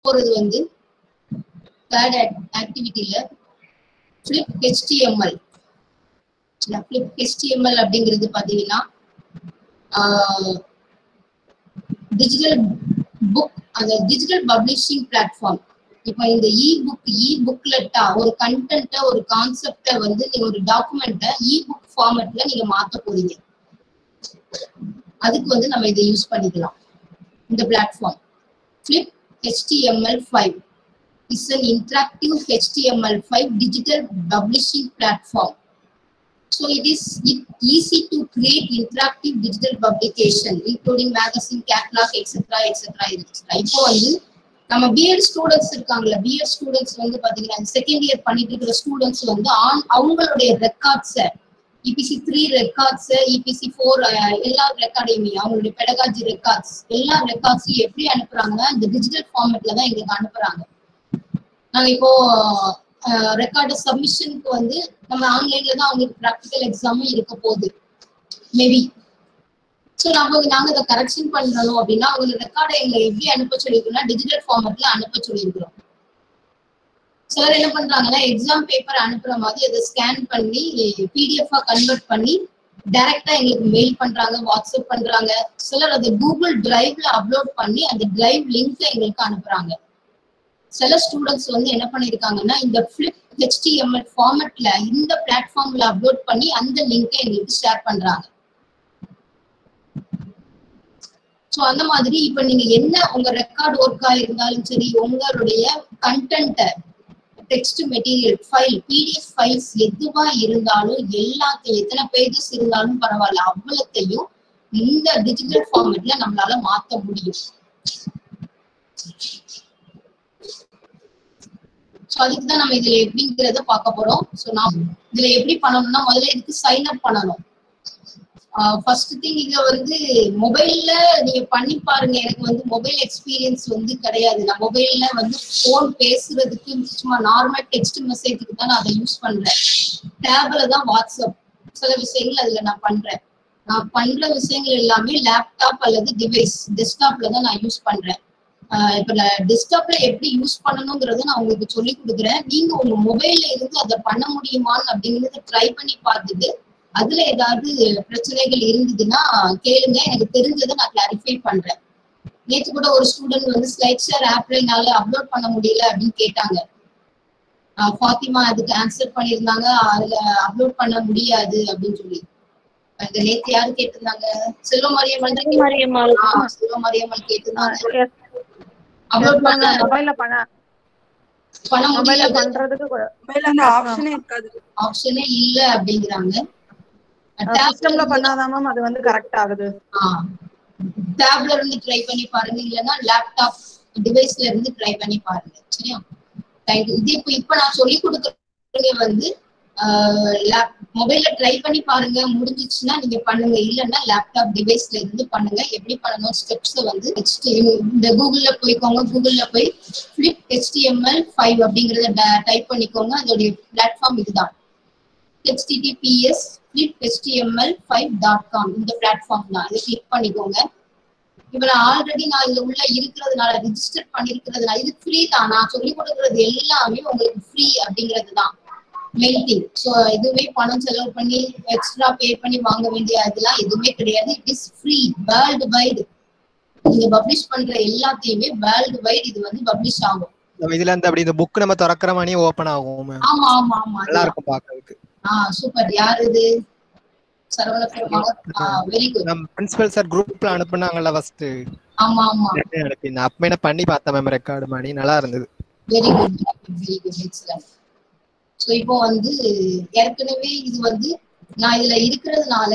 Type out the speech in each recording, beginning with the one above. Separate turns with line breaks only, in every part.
போறது வந்து தேர்ட் ஆக்டிவிட்டியில ஃபிளிப் ஹெச்டிஎம்எல் ஃபிளிப் ஹெச்டிஎம்எல் அப்படிங்கிறது பாத்தீங்கன்னா டிஜிட்டல் புக் அந்த டிஜிட்டல் பப்ளிஷிங் பிளாட்ஃபார்ம் இப்போ இந்த இ புக் இ புக்லெட்டா ஒரு கண்டென்ட்டை ஒரு கான்செப்டை வந்து நீங்க ஒரு டாக்குமெண்ட்டை இ புக் ஃபார்மேட்ல நீங்க மாத்த போறீங்க அதுக்கு வந்து நம்ம இதை யூஸ் பண்ணிக்கலாம் இந்த platform flip HTML5 is an interactive HTML5 digital publishing platform. So it is it easy to create interactive digital publication, including magazine, catalog, etc. etc. etc. இப்போ வந்து நம்ம பிஎட் ஸ்டூடெண்ட்ஸ் இருக்காங்கல்ல பிஎட் ஸ்டூடெண்ட்ஸ் வந்து பாத்தீங்கன்னா second year பண்ணிட்டு இருக்கிற students வந்து on அவங்களுடைய ரெக்கார்ட்ஸை EPC three records EPC four எல்லா ரெக்கார்டையுமே அவங்களுடைய பெடகாஜி ரெக்கார்ட்ஸ் எல்லா ரெக்கார்ட்ஸையும் எப்படி அனுப்புறாங்கன்னா இந்த டிஜிட்டல் ஃபார்மேட்ல தான் எங்களுக்கு அனுப்புறாங்க நாங்க இப்போ ரெக்கார்டு சப்மிஷனுக்கு வந்து நம்ம ஆன்லைன்ல தான் அவங்களுக்கு ப்ராக்டிக்கல் எக்ஸாமும் இருக்க போகுது மேபி ஸோ நம்ம நாங்க அதை கரெக்ஷன் பண்ணணும் அப்படின்னா அவங்க ரெக்கார்டை எங்களை எப்படி அனுப்ப சொல்லியிருக்கோம்னா டிஜிட்டல் ஃபார்மேட்ல அனுப்ப சொல்லியிருக்கிறோம் சிலர் என்ன பண்றாங்கன்னா எக்ஸாம் பேப்பர் அனுப்புற மாதிரி அதை ஸ்கேன் பண்ணி பிடிஎஃபா கன்வெர்ட் பண்ணி டைரக்டா எங்களுக்கு மெயில் பண்றாங்க வாட்ஸ்அப் பண்றாங்க சிலர் அதை கூகுள் டிரைவ்ல அப்லோட் பண்ணி அந்த டிரைவ் லிங்க் எங்களுக்கு அனுப்புறாங்க சில ஸ்டூடெண்ட்ஸ் வந்து என்ன பண்ணிருக்காங்கன்னா இந்த ஃபிளிப் ஹெச்டிஎம்எல் ஃபார்மேட்ல இந்த பிளாட்ஃபார்ம்ல அப்லோட் பண்ணி அந்த லிங்கை எங்களுக்கு ஷேர் பண்றாங்க ஸோ அந்த மாதிரி இப்ப நீங்க என்ன உங்க ரெக்கார்ட் ஒர்க்கா இருந்தாலும் சரி உங்களுடைய கண்டென்ட்டை text material file PDF files எதுவா இருந்தாலும் எல்லாத்தையும் எத்தனை பேஜஸ் இருந்தாலும் பரவாயில்ல அவ்வளத்தையும் இந்த டிஜிட்டல் ஃபார்மேட்ல நம்மளால மாத்த முடியும் ஸோ அதுக்கு தான் நம்ம இதுல எப்படிங்கிறத பார்க்க போறோம் ஸோ நான் இதுல எப்படி பண்ணணும்னா முதல்ல இதுக்கு சைன் அப் பண்ணணும் ஃபர்ஸ்ட் திங் இத வந்து மொபைல்ல நீங்க பண்ணி பாருங்க எனக்கு வந்து மொபைல் எக்ஸ்பீரியன்ஸ் வந்து கிடையாது நான் மொபைல்ல வந்து போன் பேசுறதுக்கு சும்மா நார்மல் டெக்ஸ்ட் மெசேஜுக்கு தான் நான் அதை யூஸ் பண்றேன் டேப்ல தான் வாட்ஸ்அப் சில விஷயங்கள் அதுல நான் பண்றேன் நான் பண்ற விஷயங்கள் எல்லாமே லேப்டாப் அல்லது டிவைஸ் டெஸ்க்டாப்ல தான் நான் யூஸ் பண்றேன் இப்ப டெஸ்க்டாப்ல எப்படி யூஸ் பண்ணணுங்கிறத நான் உங்களுக்கு சொல்லி கொடுக்குறேன் நீங்க உங்க மொபைல்ல இருந்து அதை பண்ண முடியுமான்னு அப்படிங்கறத ட்ரை பண்ணி பார்த்துட்டு அதுல ஏதாவது பிரச்சனைகள் இருந்ததுன்னா கேளுங்க எனக்கு தெரிஞ்சதை நான் கிளாரிஃபை பண்றேன் நேற்று கூட ஒரு ஸ்டூடெண்ட் வந்து ஸ்லைட் ஷேர் ஆப்ல என்னால அப்லோட் பண்ண முடியல அப்படின்னு கேட்டாங்க ஃபாத்திமா அதுக்கு ஆன்சர் பண்ணியிருந்தாங்க அதுல அப்லோட் பண்ண முடியாது அப்படின்னு சொல்லி இந்த நேத்து யாரு கேட்டிருந்தாங்க செல்வ மாரியம்மன் செல்வ மாரியம்மன் கேட்டிருந்தாங்க அப்லோட் பண்ண
மொபைல்ல பண்ண
பண்ண
மொபைல்ல
முடியாது
பண்றதுக்கு கூட
மொபைல் அந்த ஆப்ஷனே இருக்காது
ஆப்ஷனே இல்ல அப்படிங்கிறாங்க
சிஸ்டம்ல பண்ணாதான் மேம் அது வந்து கரெக்ட் ஆகுது
டேப்ல இருந்து ட்ரை பண்ணி பாருங்க இல்லைன்னா லேப்டாப் டிவைஸ்ல இருந்து ட்ரை பண்ணி பாருங்க சரியா தேங்க்யூ இது இப்போ இப்போ நான் சொல்லி கொடுக்குறது வந்து மொபைல்ல ட்ரை பண்ணி பாருங்க முடிஞ்சிச்சுன்னா நீங்க பண்ணுங்க இல்லைன்னா லேப்டாப் டிவைஸ்ல இருந்து பண்ணுங்க எப்படி பண்ணணும் ஸ்டெப்ஸ் வந்து இந்த கூகுள்ல போய்க்கோங்க கூகுள்ல போய் ஃபிளிப் ஹெச்டிஎம்எல் ஃபைவ் அப்படிங்கறத டைப் பண்ணிக்கோங்க அதோடைய பிளாட்ஃபார்ம் இதுதான் https fliphtml5.com இந்த பிளாட்ஃபார்ம் தான் இதை கிளிக் பண்ணிக்கோங்க இப்ப நான் ஆல்ரெடி நான் இதுல உள்ள இருக்கிறதுனால ரிஜிஸ்டர் பண்ணிருக்கிறதுனால இது ஃப்ரீ தான் நான் சொல்லி கொடுக்கறது எல்லாமே உங்களுக்கு ஃப்ரீ அப்படிங்கிறது தான் மெயின் திங் ஸோ எதுவுமே பணம் செலவு பண்ணி எக்ஸ்ட்ரா பே பண்ணி வாங்க வேண்டிய அதெல்லாம் எதுவுமே கிடையாது it is free world wide நீங்க பப்ளிஷ் பண்ற எல்லாத்தையுமே வேர்ல்டு வைடு இது வந்து பப்ளிஷ் ஆகும்
நம்ம இதுல இருந்து அப்படி இந்த புக் நம்ம திறக்கிற மாதிரி ஓபன் ஆகும் ma'am.
ஆமா ஆமா ஆமா
நல்லா இருக்கும் பாக்குறதுக்கு
ஆ சூப்பர் யார் இது சரவண பெருமாள் வெரி குட்
நம்ம பிரின்சிபல் சார் குரூப்ல அனுப்புனாங்கல்ல ஃபர்ஸ்ட்
ஆமா ஆமா
அனுப்பி அப்ப என்ன பண்ணி பார்த்தேன் மேம் ரெக்கார்டு மாதிரி நல்லா இருந்தது
very good very good excellent so இப்போ வந்து ஏற்கனவே இது வந்து நான் இதுல இருக்கிறதுனால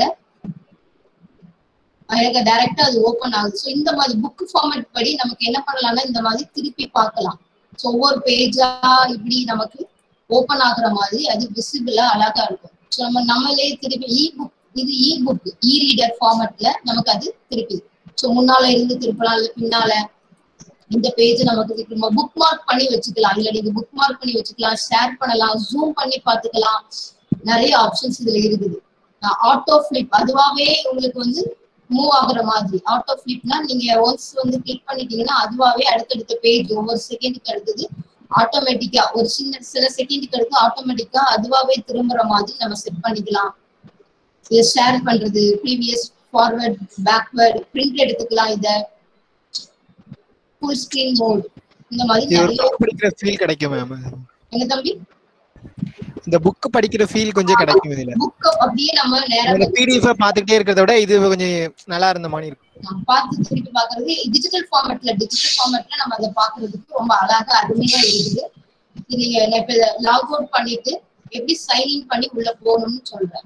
எனக்கு டைரக்டா அது ஓபன் ஆகுது ஸோ இந்த மாதிரி புக் ஃபார்மேட் படி நமக்கு என்ன பண்ணலாம்னா இந்த மாதிரி திருப்பி பார்க்கலாம் ஸோ ஒவ்வொரு பேஜா இப்படி நமக்கு ஓபன் ஆகுற மாதிரி அது விசிபிளா அழகா இருக்கும் ஸோ நம்ம நம்மளே திருப்பி இ புக் இது இ புக் இ ரீடர் ஃபார்மேட்ல நமக்கு அது திருப்பி ஸோ முன்னால இருந்து திருப்பலாம் இல்ல பின்னால இந்த பேஜ் நமக்கு நம்ம புக் மார்க் பண்ணி வச்சுக்கலாம் இல்ல நீங்க புக் மார்க் பண்ணி வச்சுக்கலாம் ஷேர் பண்ணலாம் ஜூம் பண்ணி பார்த்துக்கலாம் நிறைய ஆப்ஷன்ஸ் இதுல இருக்குது ஆட்டோ ஃபிளிப் அதுவாவே உங்களுக்கு வந்து மூவ் ஆகுற மாதிரி ஆட்டோ ஃபிளிப்னா நீங்க ஒன்ஸ் வந்து கிளிக் பண்ணிட்டீங்கன்னா அதுவாவே அடுத்தடுத்த பேஜ் ஒவ்வொரு செகண்டுக்கு அடுத்தது ஆட்டோமேட்டிக்கா ஒரு சின்ன சில செகண்டுக்கு அடுத்து ஆட்டோமேட்டிக்கா அதுவாவே திரும்புற மாதிரி நம்ம செட் பண்ணிக்கலாம் இதை ஷேர் பண்றது ப்ரீவியஸ் ஃபார்வர்ட் பேக்வர்ட் பிரிண்ட் எடுத்துக்கலாம் இத ஃபுல் ஸ்கிரீன் மோட் இந்த மாதிரி
இது ஒரு
நிறைய
book படிக்கிற ஃபீல் கிடைக்கும் மேம்
என்ன தம்பி
இந்த புக் படிக்கிற ஃபீல் கொஞ்சம் கிடைக்கும் இதுல
புக் அப்படியே நம்ம நேரா
இந்த பிடிஎஃப் பாத்துக்கிட்டே இருக்கிறத விட இது கொஞ்சம் நல்லா இருந்த மாதிரி இருக்கும்
நம்ம பார்த்து திருப்பி பாக்குறது டிஜிட்டல் ஃபார்மேட்ல டிஜிட்டல் ஃபார்மேட்ல நம்ம அதை பாக்குறதுக்கு ரொம்ப அழகா அருமையா இருக்குது இது நீங்க நான் இப்ப லாக் அவுட் பண்ணிட்டு எப்படி சைன் இன் பண்ணி உள்ள போகணும்னு சொல்றேன்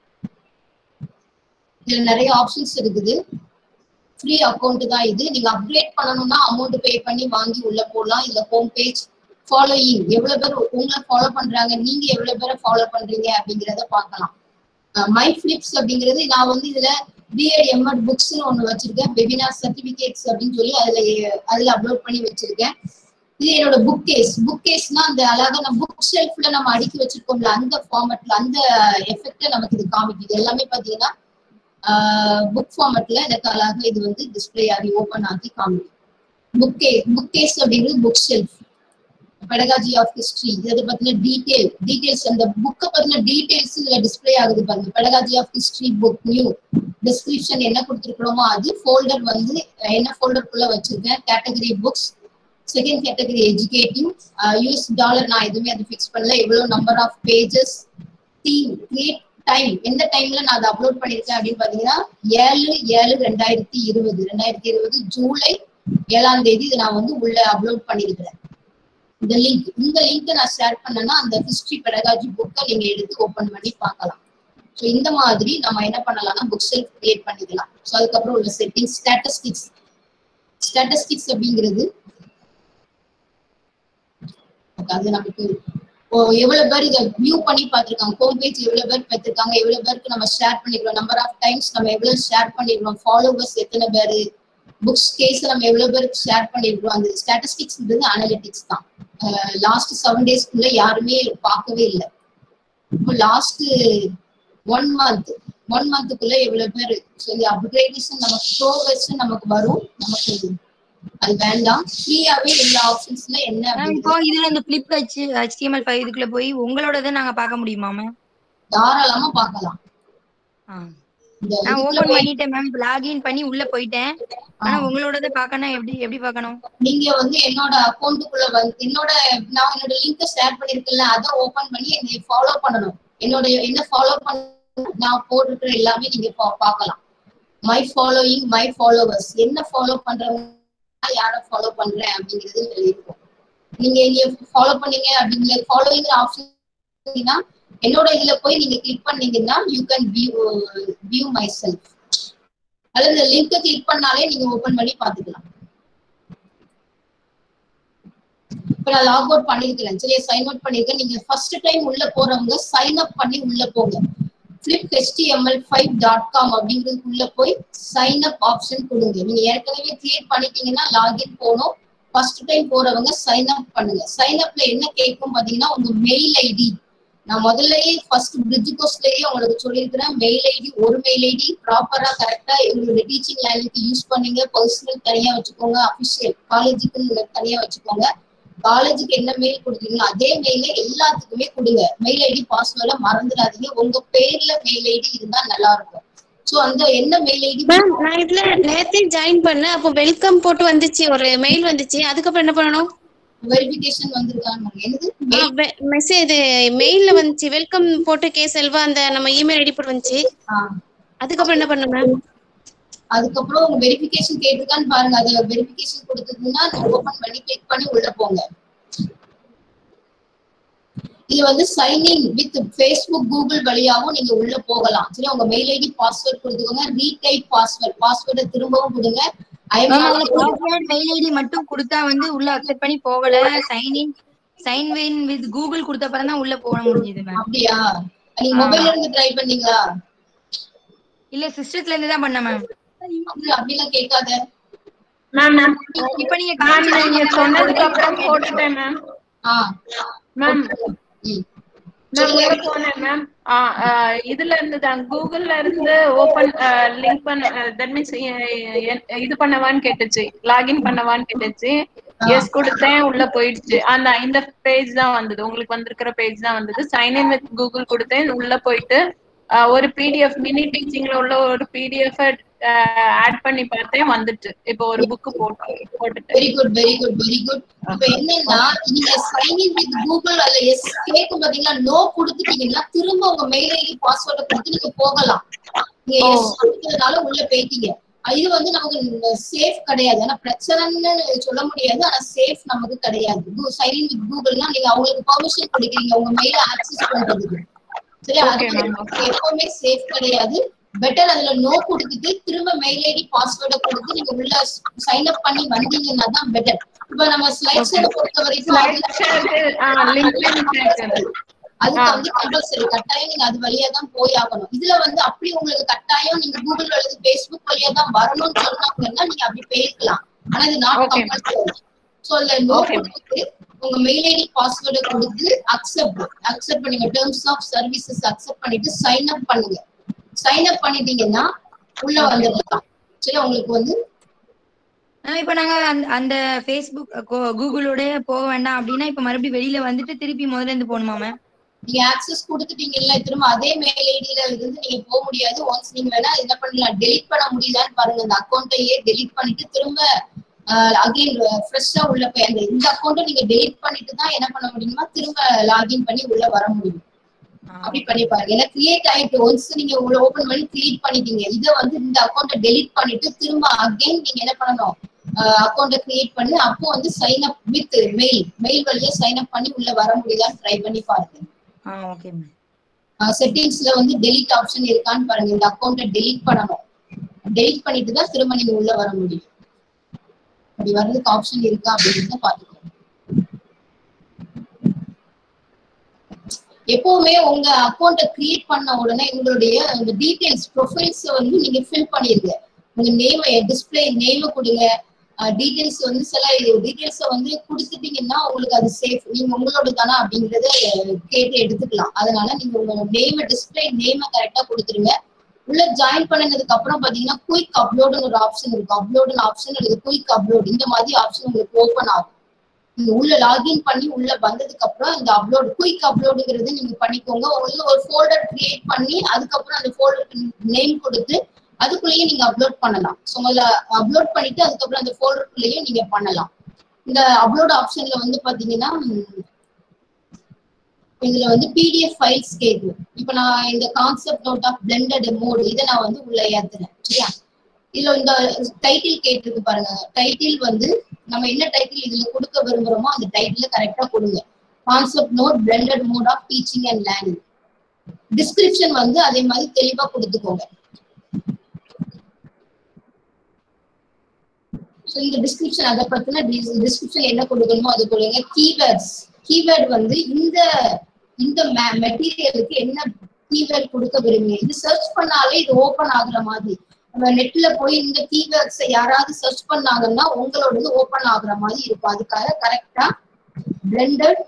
இதுல நிறைய ஆப்ஷன்ஸ் இருக்குது ஃப்ரீ அக்கௌண்ட் தான் இது நீங்க அப்கிரேட் பண்ணணும்னா அமௌண்ட் பே பண்ணி வாங்கி உள்ள போடலாம் இல்ல ஹோம் பேஜ் ஃபாலோயிங் எவ்வளவு பேர் உங்களை ஃபாலோ பண்றாங்க நீங்க எவ்வளவு பேரை ஃபாலோ பண்றீங்க அப்படிங்கறத பார்க்கலாம் மை ஃபிளிப்ஸ் அப்படிங்கிறது நான் வந்து இதுல பிஎட் எம்எட் புக்ஸ் ஒண்ணு வச்சிருக்கேன் வெபினார் சர்டிபிகேட்ஸ் அப்படின்னு சொல்லி அதுல அதுல அப்லோட் பண்ணி வச்சிருக்கேன் இது என்னோட புக் கேஸ் புக் கேஸ்னா அந்த அழகா நம்ம புக் ஷெல்ஃப்ல நம்ம அடுக்கி வச்சிருக்கோம்ல அந்த ஃபார்மட்ல அந்த எஃபெக்ட நமக்கு இது காமிக்குது எல்லாமே பாத்தீங்கன்னா புக் ஃபார்மட்ல எனக்கு அழகா இது வந்து டிஸ்பிளே ஆகி ஓபன் ஆகி காமிக்கும் புக் கேஸ் புக் கேஸ் அப்படிங்கிறது book shelf pedagogy of history இதை பத்தின டீடைல் டீடைல்ஸ் அந்த புக்கை பத்தின டீடைல்ஸ் இதுல டிஸ்பிளே ஆகுது பாருங்க pedagogy of history book new description என்ன கொடுத்துருக்கிறோமோ அது ஃபோல்டர் வந்து என்ன ஃபோல்டருக்குள்ள வச்சிருக்கேன் category books second category educative US dollar நான் எதுவுமே அது ஃபிக்ஸ் பண்ணல எவ்வளவு number of pages theme create time எந்த டைம்ல நான் அதை அப்லோட் பண்ணிருக்கேன் அப்படின்னு பாத்தீங்கன்னா ஏழு ஏழு ரெண்டாயிரத்தி இருபது ரெண்டாயிரத்தி இருபது ஜூலை ஏழாம் தேதி இதை நான் வந்து உள்ள அப்லோட் பண்ணிருக்கிறேன் இந்த லிங்க் இந்த லிங்க் நான் ஷேர் பண்ணேன்னா அந்த ஹிஸ்டரி பெடகாஜி புக்கை நீங்க எடுத்து ஓபன் பண்ணி பார்க்கலாம் ஸோ இந்த மாதிரி நம்ம என்ன பண்ணலாம்னா புக் செல்ஃப் கிரியேட் பண்ணிக்கலாம் ஸோ அதுக்கப்புறம் உள்ள செட்டிங் ஸ்டாட்டிஸ்டிக்ஸ் ஸ்டாட்டிஸ்டிக்ஸ் அப்படிங்கிறது அது நமக்கு ஓ, எவ்வளவு பேர் இதை வியூ பண்ணி பார்த்திருக்காங்க ஹோம் பேஜ் எவ்வளவு பேர் பார்த்திருக்காங்க எவ்வளவு பேருக்கு நம்ம ஷேர் பண்ணிருக்கோம் நம்பர் ஆஃப் டைம்ஸ் நம்ம எவ்வளவு ஷேர் பண்ணிருக்கோம் ஃபாலோவர்ஸ் எத்தனை பேரு புக்ஸ் கேஸ் நம்ம எவ்வளவு பேருக்கு ஷேர் பண்ணிருக்கோம் அந்த ஸ்டாட்டிஸ்டிக்ஸ்ன்றது அனலிட்டிக்ஸ் தான் லாஸ்ட் செவன் டேஸ்க்குள்ள யாருமே பார்க்கவே இல்லை இப்போ லாஸ்ட் ஒன் மந்த் ஒன் மந்த்துக்குள்ள எவ்வளவு பேர் சொல்லி அப்கிரேடேஷன் நமக்கு ப்ரோவர்ஷன் நமக்கு வரும் நமக்கு அது வேண்டாம் ஃப்ரீயாவே எல்லா ஆப்ஷன்ஸ்ல என்ன
மேம்
அப்படின்னு
இப்போ இதுல இந்த பிளிப் வச்சு HTML ஃபைவ் இதுக்குள்ள போய் உங்களோடத நாங்க பார்க்க முடியுமா மேம்
தாராளமா பார்க்கலாம் இந்த
நான்
இதுக்குள்ள
ஓபன்
போய்
பண்ணிட்டேன் மேம் லாகின் பண்ணி உள்ள போயிட்டேன் ஆனா உங்களோடத பார்க்கணும் எப்படி எப்படி பார்க்கணும்
நீங்க வந்து என்னோட அக்கௌண்ட்டுக்குள்ள வந்து என்னோட நான் என்னோட லிங்கை ஷேர் பண்ணிருக்கேன்ல அதை ஓபன் பண்ணி என்னை ஃபாலோ பண்ணணும் என்னோட என்ன ஃபாலோ பண்ண நான் போட்டிருக்கிற எல்லாமே நீங்க பா- பார்க்கலாம் மை ஃபாலோயிங் மை ஃபாலோவர்ஸ் என்ன ஃபாலோ பண்றவங்க யாரை ஃபாலோ பண்றேன் அப்படிங்கிறது இதுல இருக்கும் நீங்க இங்க ஃபாலோ பண்ணீங்க அப்படிங்கிற ஃபாலோயிங் ஆப்ஷன் என்னோட இதுல போய் நீங்க கிளிக் பண்ணீங்கன்னா you can view view my shelf அல்லது லிங்கை கிளிக் பண்ணாலே நீங்க ஓபன் பண்ணி பாத்துக்கலாம் இப்ப நான் லாக் அவுட் பண்ணிருக்கிறேன் சரியா சைன் அவுட் பண்ணிருக்கேன் நீங்க ஃபர்ஸ்ட் டைம் உள்ள போறவங்க சைன் அப் பண்ணி உள்ள போங்க flip html five dot com அப்படிங்கிறதுக்குள்ள போய் சைன் அப் ஆப்ஷன் கொடுங்க நீங்க ஏற்கனவே கிரியேட் பண்ணிட்டீங்கன்னா லாகின் போகணும் ஃபர்ஸ்ட் டைம் போறவங்க சைன் அப் பண்ணுங்க சைன் அப்ல என்ன கேட்கும் பாத்தீங்கன்னா உங்க மெயில் ஐடி நான் முதல்லயே ஃபர்ஸ்ட் பிரிட்ஜ் கோர்ஸ்லயே உங்களுக்கு சொல்லியிருக்கிறேன் மெயில் ஐடி ஒரு மெயில் ஐடி ப்ராப்பரா கரெக்டா எங்களுடைய டீச்சிங் லைனுக்கு யூஸ் பண்ணீங்க பர்சனல் தனியா வச்சுக்கோங்க அபிஷியல் காலேஜுக்கு நீங்க தனியா வச்சுக்கோங்க காலேஜுக்கு என்ன மெயில் கொடுத்தீங்களோ அதே மெயில எல்லாத்துக்குமே கொடுங்க மெயில் ஐடி பாஸ்வேர்டை மறந்துடாதீங்க உங்க பேர்ல மெயில் ஐடி இருந்தா நல்லா இருக்கும் சோ அந்த என்ன மெயில் ஐடி
மேம் நான் இதுல நேத்தே ஜாயின் பண்ணேன் அப்போ வெல்கம் போட்டு வந்துச்சு ஒரு மெயில் வந்துச்சு அதுக்கப்புறம் என்ன பண்ணணும்
வெரிஃபிகேஷன் வந்திருக்காங்க என்னது
மெசேஜ் இது மெயில்ல வந்துச்சு வெல்கம் போட்டு கே செல்வா அந்த நம்ம இமெயில் ஐடி போட்டு வந்துச்சு
ஆ,
அதுக்கப்புறம் என்ன பண்ணணும் மேம்
அதுக்கப்புறம் உங்க வெரிஃபிகேஷன் கேட்டிருக்கான்னு பாருங்க அதை வெரிஃபிகேஷன் கொடுத்ததுன்னா ஓபன் பண்ணி கிளிக் பண்ணி உள்ள போங்க இது வந்து சைன்இன் வித் ஃபேஸ்புக் கூகுள் வழியாவும் நீங்க உள்ள போகலாம் சரி உங்க மெயில் ஐடி பாஸ்வேர்ட் கொடுத்துக்கோங்க ரீடைப் பாஸ்வேர்ட் பாஸ்வேர்டை திரும்பவும் கொடுங்க
மேம் அதுல
ஐஎம்
பாஸ்வேர்ட் மெயில் ஐடி மட்டும் கொடுத்தா வந்து உள்ள அக்செப்ட் பண்ணி போகல sign in sign in with Google கொடுத்த அப்புறம் தான் உள்ள போக முடிஞ்சது மேம்
அப்படியா நீங்க மொபைல்ல இருந்து ட்ரை பண்ணீங்களா
இல்ல சிஸ்டத்துல இருந்து தான் பண்ணேன் மேம்
அப்படி அப்படிலாம் கேட்காத
மேம் மேம்
இப்ப நீங்க
மேம் நீங்க
காமிச்சீங்க
சொன்னதுக்கு அப்புறம் போட்டுட்டேன் மேம்
ஆ
மேம்
ம்
நான்
சொல்லுங்க
உள்ள போனேன் மேம்
ஆஹ் ஆஹ் இதுல இருந்து தான் கூகுள்ல இருந்து ஓபன் லிங்க் பண்ண தட் மீன்ஸ் இது பண்ணவான்னு கேட்டுச்சு லாகின் பண்ணவான்னு கேட்டுச்சு எஸ் கொடுத்தேன் உள்ள போயிடுச்சு அந்த இந்த பேஜ் தான் வந்தது உங்களுக்கு வந்திருக்கிற பேஜ் தான் வந்தது சைன் இன் வித் கூகுள் கொடுத்தேன் உள்ள போயிட்டு ஆஹ் ஒரு பிடிஎஃப் மினி டீச்சிங்ல உள்ள ஒரு பிடிஎஃப் ஆட் பண்ணி பார்த்தேன் வந்துட்டு இப்போ ஒரு புக் போட்டு போட்டுட்டு
very good very good very good இப்ப என்னன்னா நீங்க சைன் இன் வித் கூகுள் அல்ல எஸ் கேக்கும் பாத்தீங்கன்னா நோ கொடுத்துட்டீங்கன்னா திரும்ப உங்க மெயில் ஐடி பாஸ்வேர்டை கொடுத்து நீங்க போகலாம் நீங்க
ஓ.
எஸ் கொடுத்ததுனால உள்ள போயிட்டீங்க இது வந்து நமக்கு சேஃப் கிடையாது ஆனா பிரச்சனைன்னு சொல்ல முடியாது ஆனா சேஃப் நமக்கு கிடையாது சைன் இன் வித் கூகுள்னா நீங்க அவங்களுக்கு பர்மிஷன் கொடுக்குறீங்க உங்க மெயில ஆக்சஸ் பண்றதுக்கு சரி அது
Okay,
வந்து
ma'am.
நமக்கு எப்பவுமே சேஃப் கிடையாது பெட்டர் அதுல நோ கொடுத்துட்டு திரும்ப மெயில் ஐடி பாஸ்வேர்டை கொடுத்து நீங்க உள்ள சைன் அப் பண்ணி வந்தீங்கன்னா தான் பெட்டர் இப்ப நம்ம ஸ்லைட்ஸ் பொறுத்த வரைக்கும் அதுல
லிங்க்
அதுக்கு
ஆ.
வந்து கம்பல்சரி கட்டாயம் நீங்க அது வழியா தான் போய் ஆகணும் இதுல வந்து அப்படி உங்களுக்கு கட்டாயம் நீங்க கூகுள் அல்லது பேஸ்புக் வழியா தான் வரணும்னு சொன்னாங்கன்னா நீங்க அப்படி போயிருக்கலாம் ஆனா இது நாட்
Okay.
கம்பல்சரி சோ அதுல நோ
Okay.
கொடுத்து உங்க மெயில் ஐடி பாஸ்வேர்டை கொடுத்து அக்செப்ட் அக்செப்ட் பண்ணுங்க டேர்ம்ஸ் ஆஃப் சர்வீசஸ் அக்செப்ட் பண்ணிட்டு சைன் அப் பண்ணுங்க சைன் அப் பண்ணிட்டீங்கன்னா உள்ள வந்துடலாம் சரி உங்களுக்கு வந்து
ஆஹ் இப்ப நாங்க அந்த அந்த ஃபேஸ்புக் கூகுளோட போக வேண்டாம் அப்படின்னா இப்ப மறுபடியும் வெளியில வந்துட்டு திருப்பி முதல்ல இருந்து போகணுமா மேம்
நீங்க ஆக்சஸ் கொடுத்துட்டீங்கல்ல திரும்ப அதே மெயில் ஐடியில இருந்து நீங்க போக முடியாது ஒன்ஸ் நீங்க வேணா என்ன பண்ணலாம் டெலீட் பண்ண முடியுதான்னு பாருங்க அந்த அக்கௌண்ட்டையே டெலீட் பண்ணிட்டு திரும்ப அகைன் ஃப்ரெஷ்ஷா உள்ள போய் அந்த இந்த அக்கௌண்ட்டை நீங்க டெலீட் பண்ணிட்டு தான் என்ன பண்ண முடியுமா திரும்ப லாகின் பண்ணி உள்ள வர முடியும் அப்படி பண்ணி பாருங்க ஏன்னா கிரியேட் ஆயிட்டு ஒன்ஸ் நீங்க உள்ள ஓபன் பண்ணி கிரியேட் பண்ணிட்டீங்க இதை வந்து இந்த அக்கௌண்ட்டை டெலீட் பண்ணிட்டு திரும்ப அகைன் நீங்க என்ன பண்ணணும் அக்கௌண்ட்டை கிரியேட் பண்ணி அப்போ வந்து sign up with mail mail வழியா சைன் அப் பண்ணி உள்ள வர முடியுதான்னு ட்ரை பண்ணி பாருங்க
ஆ ஓகே மேம்
செட்டிங்ஸ்ல வந்து டெலீட் ஆப்ஷன் இருக்கான்னு பாருங்க இந்த அக்கௌண்ட்டை டெலீட் பண்ணணும் டெலீட் பண்ணிட்டு தான் திரும்ப நீங்க உள்ள வர முடியும் அப்படி வர்றதுக்கு ஆப்ஷன் இருக்கா அப்படின்னு பாத்துக்கோங்க எப்பவுமே உங்க அக்கௌண்ட்டை கிரியேட் பண்ண உடனே உங்களுடைய அந்த டீடைல்ஸ் ப்ரொஃபைல்ஸ் வந்து நீங்க ஃபில் பண்ணிருங்க உங்க நேம டிஸ்பிளே நேம கொடுங்க டீடைல்ஸ் வந்து சில டீடைல்ஸ வந்து கொடுத்துட்டீங்கன்னா உங்களுக்கு அது சேஃப் நீங்க உங்களோட தானா அப்படிங்கறத கேட்டு எடுத்துக்கலாம் அதனால நீங்க உங்க நேம டிஸ்பிளே நேம கரெக்டா கொடுத்துருங்க உள்ள ஜாயின் பண்ணதுக்கு அப்புறம் பாத்தீங்கன்னா குயிக் அப்லோடுன்னு ஒரு ஆப்ஷன் இருக்கும் அப்லோடுன்னு ஆப்ஷன் அல்லது குயிக் அப்லோட் இந்த மாதிரி ஆப்ஷன் உங்களுக்கு ஓப்பன் ஆகும் நீங்க உள்ள லாகின் பண்ணி உள்ள வந்ததுக்கு அப்புறம் இந்த அப்லோட் குயிக் அப்லோடுங்கிறது நீங்க பண்ணிக்கோங்க உங்களுக்கு ஒரு ஃபோல்டர் கிரியேட் பண்ணி அதுக்கப்புறம் அந்த ஃபோல்டருக்கு நேம் கொடுத்து அதுக்குள்ளேயே நீங்க அப்லோட் பண்ணலாம் ஸோ முதல்ல அப்லோட் பண்ணிட்டு அதுக்கப்புறம் அந்த ஃபோல்டருக்குள்ளேயே நீங்க பண்ணலாம் இந்த அப்லோட் ஆப்ஷன்ல வந்து பாத்தீங்கன்னா உம், இதுல வந்து பிடிஎஃப் ஃபைல்ஸ் கேட்கும் இப்போ நான் இந்த concept note of blended mode இதை நான் வந்து உள்ள ஏத்துறேன் சரியா இதுல இந்த டைட்டில் கேட்டிருக்கு பாருங்க டைட்டில் வந்து நம்ம என்ன டைட்டில் இதுல கொடுக்க விரும்புறோமோ அந்த டைட்டில் கரெக்டா கொடுங்க concept note blended mode of teaching and learning description வந்து அதே மாதிரி தெளிவா கொடுத்துக்கோங்க ஸோ இந்த டிஸ்கிரிப்ஷன் அதை பத்தின டிஸ்கிரிப்ஷன் என்ன கொடுக்கணுமோ அது கொடுங்க கீவேர்ட்ஸ் கீவேர்ட் வந்து இந்த இந்த மெட்டீரியலுக்கு என்ன கீவேர்ட் கொடுக்க விரும்புங்க இது சர்ச் பண்ணாலே இது ஓபன் ஆகுற மாதிரி நம்ம நெட்ல போய் இந்த கீவேர்ட்ஸை யாராவது சர்ச் பண்ணாங்கன்னா உங்களோடது ஓபன் ஆகுற மாதிரி இருக்கும் அதுக்காக கரெக்டா பிளெண்டட்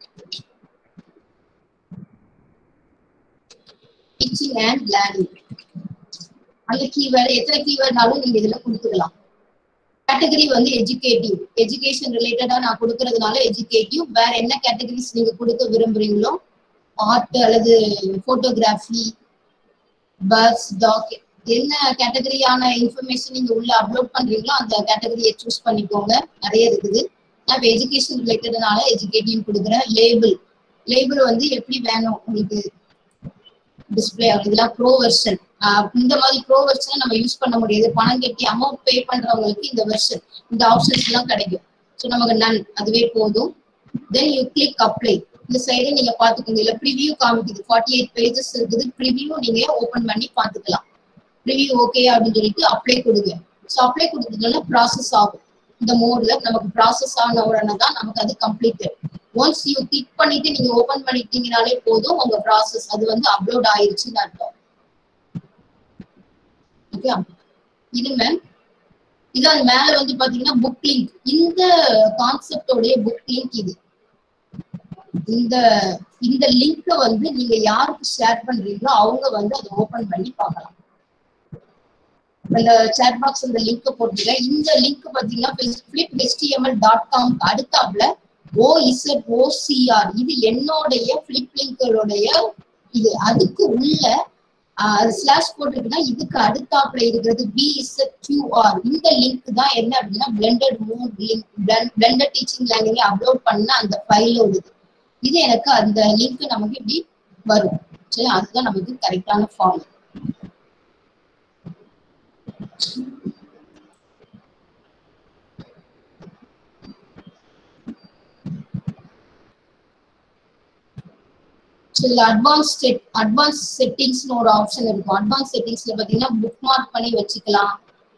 டீச்சிங் அண்ட் லேர்னிங் அந்த கீவேர்டு எத்தனை கீவேர்ட்னாலும் நீங்க இதுல கொடுத்துக்கலாம் கேட்டகரி வந்து எஜுகேட்டிவ் எஜுகேஷன் ரிலேட்டடா நான் கொடுக்கறதுனால எஜுகேட்டிவ் வேற என்ன கேட்டகரிஸ் நீங்க கொடுக்க விரும்புறீங்களோ ஆர்ட் அல்லது போட்டோகிராஃபி பர்ஸ் டாக் என்ன கேட்டகரியான இன்ஃபர்மேஷன் நீங்க உள்ள அப்லோட் பண்றீங்களோ அந்த கேட்டகரியை சூஸ் பண்ணிக்கோங்க நிறைய இருக்குது நான் இப்போ எஜுகேஷன் ரிலேட்டட்னால எஜுகேட்டிவ் கொடுக்குறேன் லேபிள் லேபிள் வந்து எப்படி வேணும் உங்களுக்கு டிஸ்பிளே ஆகும் இதெல்லாம் ப்ரோ வெர்ஷன் இந்த மாதிரி ப்ரோ வெர்ஷனை நம்ம யூஸ் பண்ண முடியாது பணம் கட்டி அமௌண்ட் பே பண்றவங்களுக்கு இந்த வெர்ஷன் இந்த ஆப்ஷன்ஸ் எல்லாம் கிடைக்கும் ஸோ நமக்கு நன் அதுவே போதும் தென் யூ கிளிக் அப்ளை இந்த சைடு நீங்க பாத்துக்கோங்க இல்ல ப்ரிவியூ காமிக்குது ஃபார்ட்டி எயிட் பேஜஸ் இருக்குது ப்ரிவியூ நீங்க ஓபன் பண்ணி பாத்துக்கலாம் ப்ரிவியூ ஓகே அப்படின்னு சொல்லிட்டு அப்ளை கொடுங்க ஸோ அப்ளை கொடுத்ததுனால ப்ராசஸ் ஆகும் இந்த மோட்ல நமக்கு ப்ராசஸ் ஆன உடனே தான் நமக்கு அது கம்ப்ளீட்டட் ஒன்ஸ் யூ கிளிக் பண்ணிட்டு நீங்க ஓபன் பண்ணிட்டீங்கனாலே போதும் உங்க ப்ராசஸ் அது வந்து அப்லோட் ஆயிருச்சுன்னு அர்த்தம் ஓகே இது மேம் இது அது மேல வந்து பாத்தீங்கன்னா புக் லிங்க் இந்த கான்செப்டோடைய புக் லிங்க் இது இந்த இந்த லிங்க்க வந்து நீங்க யாருக்கு ஷேர் பண்றீங்களோ அவங்க வந்து அதை ஓபன் பண்ணி பார்க்கலாம் இந்த சேட் பாக்ஸ் இந்த லிங்க் போட்டுருக்கேன் இந்த லிங்க் பாத்தீங்கன்னா flip html டாட் காம் அடுத்தாப்புல ஓஇசட் ஓசிஆர் இது என்னுடைய ஃபிளிப் லிங்கோடைய இது அதுக்கு உள்ள ஸ்லாஷ் போட்டிருக்குன்னா இதுக்கு அடுத்தாப்புல இருக்கிறது பிஇசட் கியூஆர் இந்த லிங்க் தான் என்ன அப்படின்னா blended mood link blended teaching learning upload பண்ண அந்த ஃபைலோட இது எனக்கு அந்த லிங்க் நமக்கு இப்படி வரும் சரி அதுதான் நமக்கு கரெக்டான ஃபார்ம் ஸோ இதுல அட்வான்ஸ் செட் அட்வான்ஸ் செட்டிங்ஸ்னு ஒரு ஆப்ஷன் இருக்கும் அட்வான்ஸ் செட்டிங்ஸ்ல பாத்தீங்கன்னா புக் மார்க் பண்ணி வச்சுக்கலாம்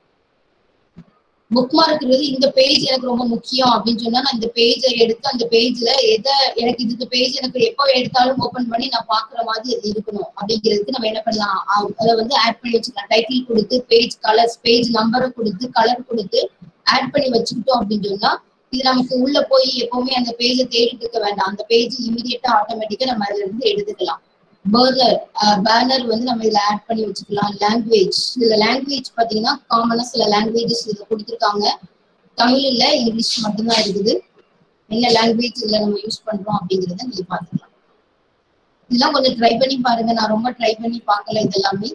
புக் மார்க்ங்கிறது இந்த பேஜ் எனக்கு ரொம்ப முக்கியம் அப்படின்னு சொன்னா நான் இந்த பேஜை எடுத்து அந்த பேஜ்ல எதை எனக்கு இந்த பேஜ் எனக்கு எப்போ எடுத்தாலும் ஓபன் பண்ணி நான் பாக்குற மாதிரி அது இருக்கணும் அப்படிங்கிறதுக்கு நம்ம என்ன பண்ணலாம் அ- அதை வந்து ஆட் பண்ணி வச்சுக்கலாம் டைட்டில் கொடுத்து பேஜ் கலர்ஸ் பேஜ் நம்பரை கொடுத்து கலர் கொடுத்து ஆட் பண்ணி வச்சுக்கிட்டோம் அப்படின்னு சொன்னா இது நமக்கு உள்ள போய் எப்பவுமே அந்த பேஜை தேடிட்டு இருக்க வேண்டாம் அந்த பேஜ் இமீடியட்டா ஆட்டோமேட்டிக்கா நம்ம அதுல இருந்து எடுத்துக்கலாம் பர்னர் பேனர் வந்து நம்ம இதுல ஆட் பண்ணி வச்சுக்கலாம் லாங்குவேஜ் இதுல லாங்குவேஜ் பாத்தீங்கன்னா காமனா சில லாங்குவேஜஸ் இதுல கொடுத்துருக்காங்க தமிழ் இல்ல இங்கிலீஷ் மட்டும்தான் இருக்குது என்ன லாங்குவேஜ் இதுல நம்ம யூஸ் பண்றோம் அப்படிங்கறத நீங்க பாத்துக்கலாம் இதெல்லாம் கொஞ்சம் ட்ரை பண்ணி பாருங்க நான் ரொம்ப ட்ரை பண்ணி பார்க்கல இதெல்லாமே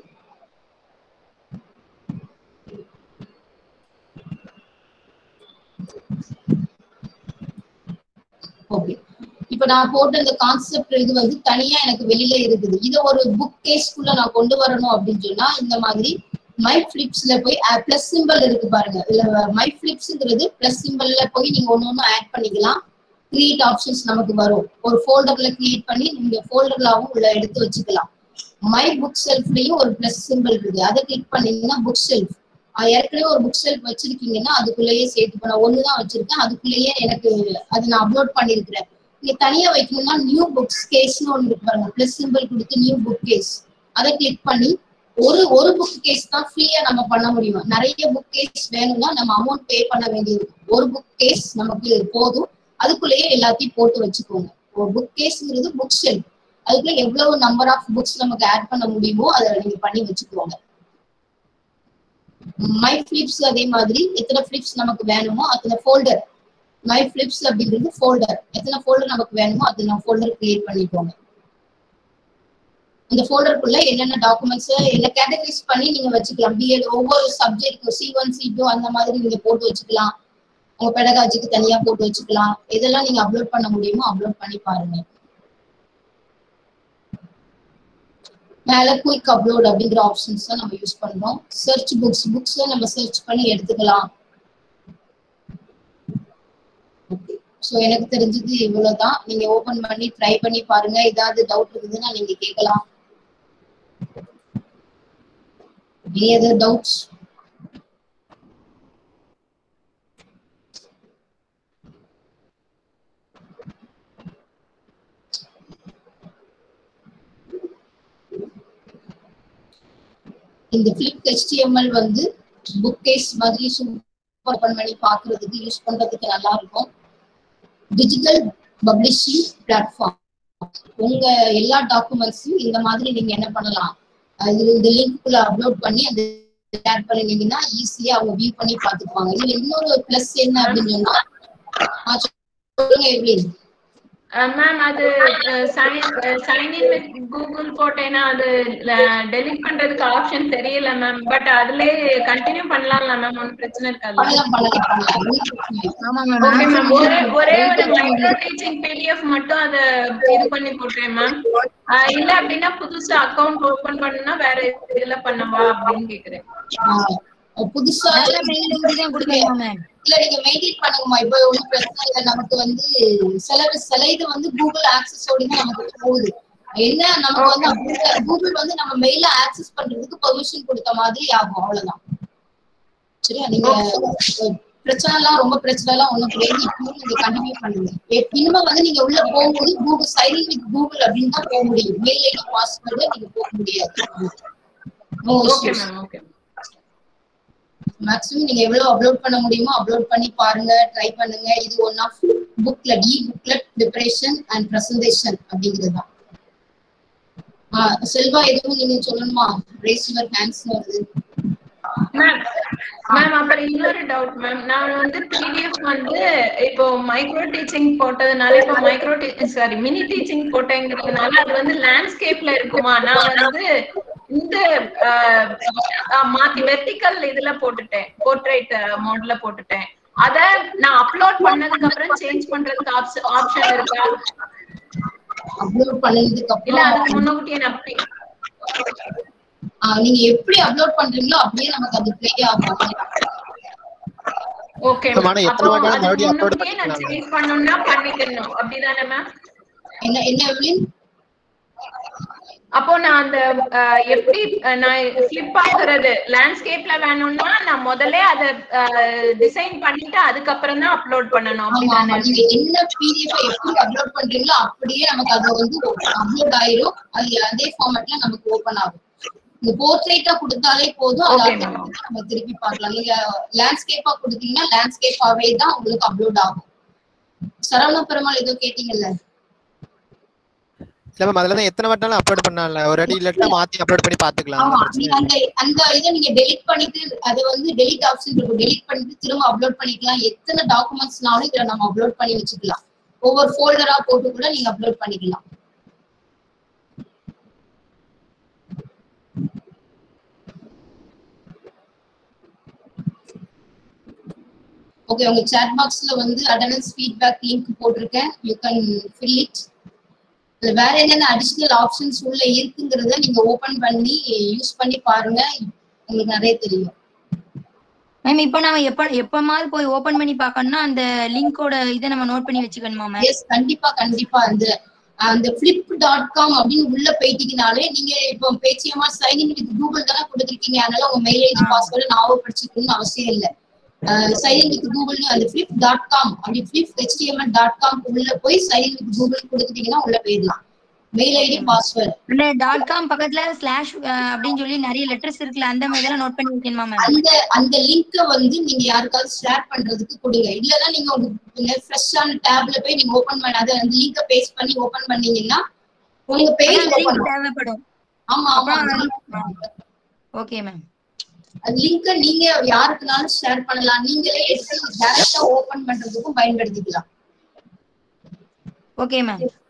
ஓகே இப்ப நான் போட்ட இந்த கான்செப்ட் இது வந்து தனியா எனக்கு வெளியில இருக்குது இத ஒரு புக் கேஸ்க்குள்ள நான் கொண்டு வரணும் அப்படின்னு சொன்னா இந்த மாதிரி மை பிளிப்ஸ்ல போய் பிளஸ் சிம்பிள் இருக்கு பாருங்க இதுல மை பிளிப்ஸ்ங்கிறது பிளஸ் சிம்பிள்ல போய் நீங்க ஒண்ணு ஒண்ணு ஆட் பண்ணிக்கலாம் கிரியேட் ஆப்ஷன்ஸ் நமக்கு வரும் ஒரு ஃபோல்டர்ல கிரியேட் பண்ணி நீங்க ஃபோல்டர்லாவும் உள்ள எடுத்து வச்சுக்கலாம் மை புக் செல்ஃப்லயும் ஒரு பிளஸ் சிம்பிள் இருக்கு அதை கிளிக் பண்ணீங்கன்னா புக் செல்ஃப் ஏற்கனவே ஒரு புக் செல்ஃப் வச்சிருக்கீங்கன்னா அதுக்குள்ளேயே சேர்த்து பண்ண ஒண்ணுதான் வச்சிருக்கேன் அதுக்குள்ளேயே எனக்கு அதை நான் அப்லோட் பண்ணிருக்கிறேன் நீங்க தனியா வைக்கணும்னா நியூ புக்ஸ் கேஸ்னு ஒன்று இருக்கு பாருங்க பிளஸ் சிம்பிள் கொடுத்து நியூ புக் கேஸ் அதை கிளிக் பண்ணி ஒரு ஒரு புக் கேஸ் தான் ஃப்ரீயா நம்ம பண்ண முடியும் நிறைய புக் கேஸ் வேணும்னா நம்ம அமௌண்ட் பே பண்ண வேண்டியது ஒரு புக் கேஸ் நமக்கு போதும் அதுக்குள்ளேயே எல்லாத்தையும் போட்டு வச்சுக்கோங்க ஒரு புக் கேஸ்ங்கிறது புக் ஷெல்ஃப் அதுக்குள்ள எவ்வளவு நம்பர் ஆஃப் புக்ஸ் நமக்கு ஆட் பண்ண முடியுமோ அதை நீங்க பண்ணி வச்சுக்கோங்க மை ஃபிளிப்ஸ் அதே மாதிரி எத்தனை ஃபிளிப்ஸ் நமக்கு வேணுமோ அத்தனை ஃபோல்டர் மை ஃபிளிப்ஸ் அப்படிங்கிறது ஃபோல்டர் எத்தனை ஃபோல்டர் நமக்கு வேணுமோ அத்தனை ஃபோல்டர் கிரியேட் பண்ணிக்கோங்க இந்த ஃபோல்டருக்குள்ள என்னென்ன டாக்குமெண்ட்ஸ் என்ன கேட்டகரைஸ் பண்ணி நீங்க வச்சுக்கலாம் பிஎட் ஒவ்வொரு subject C one C two அந்த மாதிரி நீங்க போட்டு வச்சுக்கலாம் உங்க பெடகாஜிக்கு தனியா போட்டு வச்சுக்கலாம் இதெல்லாம் நீங்க அப்லோட் பண்ண முடியுமோ அப்லோட் பண்ணி பாருங்க மேல குயிக் அப்லோட் அப்படிங்கிற ஆப்ஷன்ஸ் தான் நம்ம யூஸ் பண்றோம் சர்ச் புக்ஸ் புக்ஸ் நம்ம சர்ச் பண்ணி எடுத்துக்கலாம் ஓகே ஸோ எனக்கு தெரிஞ்சது இவ்வளவுதான் நீங்க ஓபன் பண்ணி ட்ரை பண்ணி பாருங்க ஏதாவது டவுட் இருக்குதுன்னா நீங்க கேட்கலாம் எனி அதர் டவுட்ஸ் இந்த ஃபிளிப் HTML வந்து புக் கேஸ் மாதிரி சூப்பர் ஓபன் பண்ணி பார்க்கிறதுக்கு யூஸ் பண்றதுக்கு நல்லா இருக்கும் டிஜிட்டல் பப்ளிஷிங் பிளாட்ஃபார்ம் உங்க எல்லா டாக்குமெண்ட்ஸையும் இந்த மாதிரி நீங்க என்ன பண்ணலாம் அஹ் இது இந்த லிங்க்குள்ள அப்லோட் பண்ணி அந்த ஷேர் பண்ணினீங்கன்னா ஈஸியா அவங்க வியூ பண்ணி பார்த்துக்குவாங்க இதுல இன்னொரு பிளஸ் என்ன அப்படின்னு சொன்னா ஆ, சொல்லுங்க எவ்லின்
மேம் அது சைன் இன் வித் கூகுள் போட்டேன்னா அது டெலிட் பண்றதுக்கு ஆப்ஷன் தெரியல மேம் பட் அதுலயே கண்டினியூ பண்ணலாம்ல மேம் ஒன்றும் பிரச்சனை இருக்காது
பண்ணலாம் பண்ணலாம் பண்ணலாம் ஒண்ணும் பிரச்சனை இல்லை.
ஆமா
ஓகே மேம்
மேம்
ஒரே ஒரே ஒரு மைக்ரோ டீச்சிங் பிடிஎஃப் மட்டும் அத இது பண்ணி போட்டுறேன் மேம் இல்ல அப்படின்னா புதுசா அக்கவுண்ட் ஓபன் பண்ணா வேற இதுல பண்ணவா அப்படின்னு கேக்குறேன்
ஆஹ் புதுசா
நல்ல மெயில் ஐடி தான் கொடுக்கணுமா மேம்
இல்ல நீங்க மெயின்டைன் பண்ணுங்கம்மா இப்போ ஒண்ணும் பிரச்சனை இல்லை நமக்கு வந்து சில சில இது வந்து கூகுள் ஆக்சஸோட தான் நமக்கு போகுது என்ன நமக்கு வந்து அப்படி கூகுள் வந்து நம்ம மெயில ஆக்சஸ் பண்றதுக்கு பெர்மிஷன் கொடுத்த மாதிரி ஆகும் அவ்வளவுதான் சரியா நீங்க அஹ், பிரச்சனை எல்லாம் ரொம்ப பிரச்சனை எல்லாம் ஒண்ணும் கிடையாது இப்பவும் நீங்க கண்டினியூ பண்ணுங்க எ- இனிமே வந்து நீங்க உள்ள போகும்போது கூகுள் சைன் வித் கூகுள் அப்படின்னு தான் போக முடியும் மெயில் ஐடி பாஸ்வேர்டு நீங்க போக முடியாது No
okay
issues.
Ma'am okay
maximum நீங்க எவ்வளவு அப்லோட் பண்ண முடியுமோ அப்லோட் பண்ணி பாருங்க ட்ரை பண்ணுங்க இது one of booklet e booklet preparation and presentation அப்படிங்கிறது தான் ஆஹ் செல்வா எதுவும் நீங்க சொல்லணுமா ரேஸ் யுவர் ஹேண்ட்ஸ் வருது
மேம் மேம் அப்புறம் இன்னொரு டவுட் மேம் நான் வந்து பிடிஎஃப் வந்து இப்போ மைக்ரோ டீச்சிங் போட்டதுனால இப்போ மைக்ரோ சாரி மினி டீச்சிங் போட்டேங்கிறதுனால அது வந்து லேண்ட்ஸ்கேப்ல இருக்குமா நான் வந்து இந்த அஹ், அஹ், மாத்தி வெர்டிக்கல் இதுல போட்டுட்டேன் போர்ட்ரேட் மோட்ல போட்டுட்டேன் அத நான் அப்லோட் பண்ணதுக்கு அப்புறம் சேஞ்ச் பண்றதுக்கு ஆப்ஷன் இருக்கா
அப்லோட் பண்ணதுக்கு
இல்ல
அப்புறம்
அதுக்கு முன்னக்கூட்டியே நான்
ஆஹ் நீங்க எப்படி அப்லோட் பண்றீங்களோ அப்படியே நமக்கு அது ப்ளே ஆகும்
ஓகே
Ma'am, ஆனா எத்தனை
அப்போ
வாட்டி
அதுக்கு
மறுபடியும் upload
முன்னாடியே நான்
பண்ணிக்கலாம்.
சேஞ்ச் பண்ணணும்னா பண்ணிக்கணும் அப்படிதானே மேம்
என்ன என்ன எவ்வளவு
அப்போ நான் அந்த அஹ், எப்படி அஹ், நான் ஃபிளிப் ஆகுறது லேண்ட்ஸ்கேப்ல வேணும்னா நான் முதல்ல அத டிசைன் பண்ணிட்டு அதுக்கப்புறம் தான் அப்லோட் பண்ணணும்
ஆமா ஆமா
அப்படிதானே
நீங்க என்ன பிடிஎஃப் எப்படி அப்லோட் பண்றீங்களோ அப்படியே நமக்கு அது வந்து அப்லோட் ஆயிரும் அது அதே ஃபார்மேட்ல நமக்கு ஓபன் ஆகும் இந்த போர்ட்ரேட்டா கொடுத்தாலே போதும் அது
Okay, ma'am.
automatic ஆ நம்ம திருப்பி பார்க்கலாம் நீங்க லேண்ட்ஸ்கேப்பா கொடுத்தீங்கன்னா லேண்ட்ஸ்கேப்பாவே தான் உங்களுக்கு அப்லோட் ஆகும் சரவண பெருமாள் ஏதோ கேட்டீங்கல்ல
இல்ல மேம் அதுல தான் எத்தனை வாட்டினாலும் அப்லோட் பண்ணலாம்ல ஒரு அடி இல்லாட்டா மாத்தி அப்லோட் பண்ணி பாத்துக்கலாம்
ஆமா
ஒண்ணும் பிரச்சனை
நீங்க
இல்ல.
அந்த அந்த இதை நீங்க டெலிட் பண்ணிட்டு அதை வந்து டெலிட் ஆப்ஷன் இருக்கும் டெலிட் பண்ணிட்டு திரும்ப அப்லோட் பண்ணிக்கலாம் எத்தனை டாக்குமெண்ட்ஸ்னாலும் இதுல நம்ம அப்லோட் பண்ணி வச்சுக்கலாம் ஒவ்வொரு ஃபோல்டரா போட்டு கூட நீங்க அப்லோட் பண்ணிக்கலாம் ஓகே உங்க சாட் பாக்ஸ்ல வந்து அட்டெண்டன்ஸ் ஃபீட்பேக் லிங்க் போட்டிருக்கேன் யூ கேன் ஃபில் இட் இதுல வேற என்னென்ன அடிஷனல் ஆப்ஷன்ஸ் உள்ள இருக்குங்கிறத நீங்க ஓபன் பண்ணி யூஸ் பண்ணி பாருங்க உங்களுக்கு நிறைய தெரியும்
மேம் இப்போ நாம எப்ப எப்பமாவது போய் ஓபன் பண்ணி பார்க்கணும்னா அந்த லிங்கோட இதை நம்ம நோட் பண்ணி வச்சுக்கணுமா மேம்
எஸ் கண்டிப்பா கண்டிப்பா அந்த அந்த flip டாட் காம் அப்படின்னு உள்ள போயிட்டீங்கனாலே நீங்க இப்போ பேச்சியமா சைன்இன் வித் கூகுள் தானே கொடுத்துருக்கீங்க அதனால உங்க மெயில் ஐடி பாஸ்வேர்டு ஞாபகப்படுத்திக்கணும்னு அவசியம் இல்லை சைன்இன் வித் கூகுள் அந்த flip டாட் காம் அப்படி flip ஹெச்டிஎம்எல் டாட் காம் உள்ள போய் சைன்இன் வித் கூகுள் கொடுத்துட்டீங்கன்னா உள்ள போயிடலாம் மெயில் ஐடி பாஸ்வேர்டு
அந்த டாட் காம் பக்கத்துல ஸ்லாஷ் அப்படின்னு சொல்லி நிறைய லெட்டர்ஸ் இருக்குல்ல அந்த மாதிரி எல்லாம் நோட் பண்ணி வைக்கணுமா மேம்
அந்த அந்த லிங்கை வந்து நீங்க யாருக்காவது ஷேர் பண்றதுக்கு கொடுங்க இல்லைன்னா நீங்க உங்க ஃப்ரெஷ்ஷான டேப்ல போய் நீங்க ஓபன் பண்ண அதை அந்த லிங்கை பேஸ்ட் பண்ணி ஓபன் பண்ணீங்கன்னா உங்க பேஜ் ஓபன்
தேவைப்படும்
ஆமா ஆமா
அப்புறம் ஓகே மேம்
அந்த லிங்கை நீங்க யாருக்குனாலும் ஷேர் பண்ணலாம் நீங்களே எடுத்து டைரக்டா ஓபன் பண்றதுக்கும் பயன்படுத்திக்கலாம்
ஓகே மேம்